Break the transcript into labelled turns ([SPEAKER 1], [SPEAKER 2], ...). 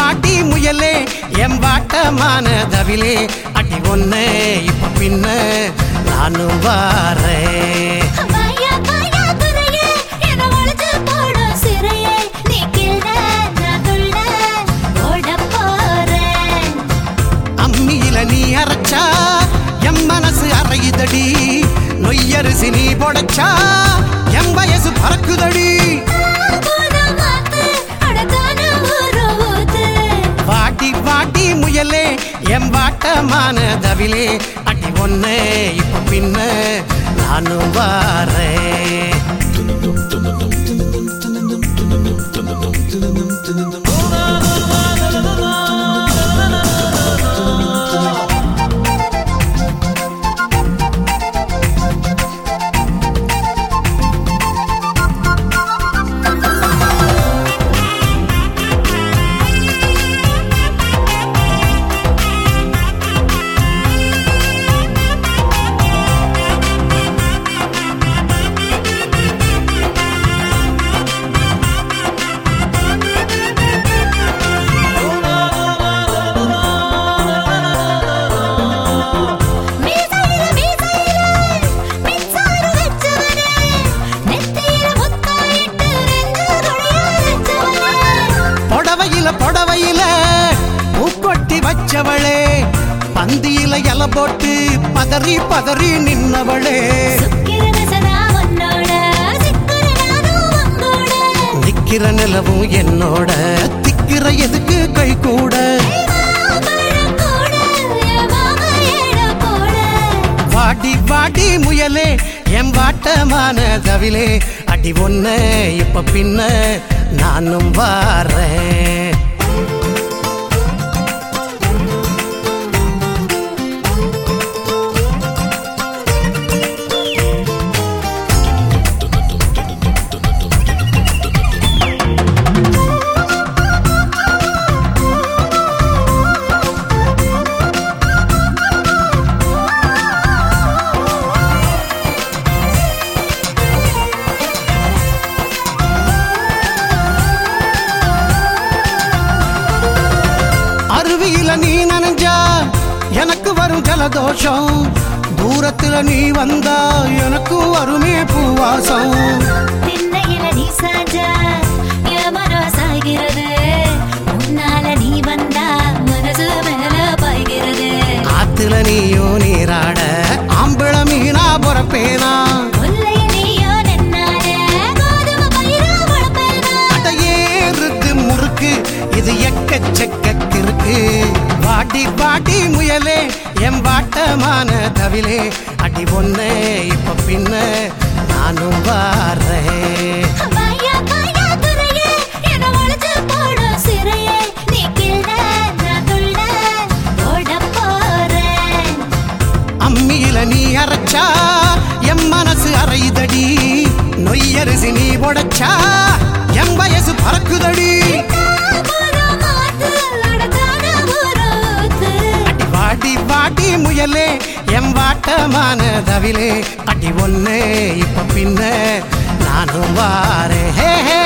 [SPEAKER 1] வாட்டி முயலே எம்பாட்டமான தவிலே அடி ஒண்ணு இப்ப பின்ன நானும் வாரேன்
[SPEAKER 2] வாயா வாயா துறையே என்ன ஒளிச்சு போடும் சிறையே நீ கிள்ள நான் துள்ள ஓடப் போறேன்
[SPEAKER 1] அம்மியில நீ அரைச்சா எம் மனசு அறையுதடி நொய்யரிசி நீ பொடைச்சா எம் வயசு பறக்குதடி
[SPEAKER 2] போதும் மாத்து அடக்கான ஒரு ஊத்து
[SPEAKER 1] வாட்டி வாட்டி முயலே எம் வாட்டமான தவிலே அடி ஒண்ணு இப்ப பின்ன நானும் வாரேன்
[SPEAKER 2] மீசையில மீசையில மின்சாரம் வச்சவனே நெத்தியில முத்தாயிட்டு ரெண்டு கொடியா வச்சவனே
[SPEAKER 1] புடவையில புடவையில பூக்கொட்டி வச்சவளே பந்தியில இல போட்டு பதறி பதறி நின்னவளே
[SPEAKER 2] சுக்கிரன சதா உன்னோட சிக்குற நானும் உங்கூட
[SPEAKER 1] நிக்கிற நிலவும் என்னோட திக்கிற எதுக்கு கை கூட
[SPEAKER 2] மாம்பழம் கூட என் மாமா ஏழ போட
[SPEAKER 1] வாடி வாடி முயலே என் வாட்டமான தவிலே அடி ஒண்ணு இப்ப பின்ன நானும் வாரேன் அருவியில நீ நனைஞ்சா எனக்கு வரும் ஜலதோஷம் தூரத்துல நீ வந்தா எனக்கு வருமே பூவாசம்
[SPEAKER 2] திண்ணையில நீ சாஞ்சா என் மனம் சாகிறது முன்னால நீ வந்தா மனசு மேல பாய்கிறது
[SPEAKER 1] ஆத்துல நீயும் நீராட ஆம்பள மீனா பொறப்பேனா
[SPEAKER 2] முல்லைய நீயோ நின்னால கோதுமை பயிரா முளைப்பேனா
[SPEAKER 1] அடையேறுது முறுக்கு இது எக்கச்சக்க கிறுக்கு வாடி வாடி முயலே என் வாட்டமான தவிலே அடி ஒண்ணு இப்ப பின்ன நானும் வாரேன்
[SPEAKER 2] வாயா வாயா துறையே என்ன ஒளிச்சு போடும் சிறையே நீ கிள்ள நான் துள்ள ஓடப் போறேன்
[SPEAKER 1] அம்மியில நீ அரைச்சா எம் மனசு அறையுதடி நொய்யரிசி நீ உடைச்சா எம் வயசு பறக்குதடி
[SPEAKER 2] போதும் மாத்து அடக்கான ஒரு ஊத்து
[SPEAKER 1] அடி வாடி வாடி முயலே எம் வாட்டமான தவிலே அடி ஒண்ணு இப்ப பின்ன நானும் வாரே ஹே ஹே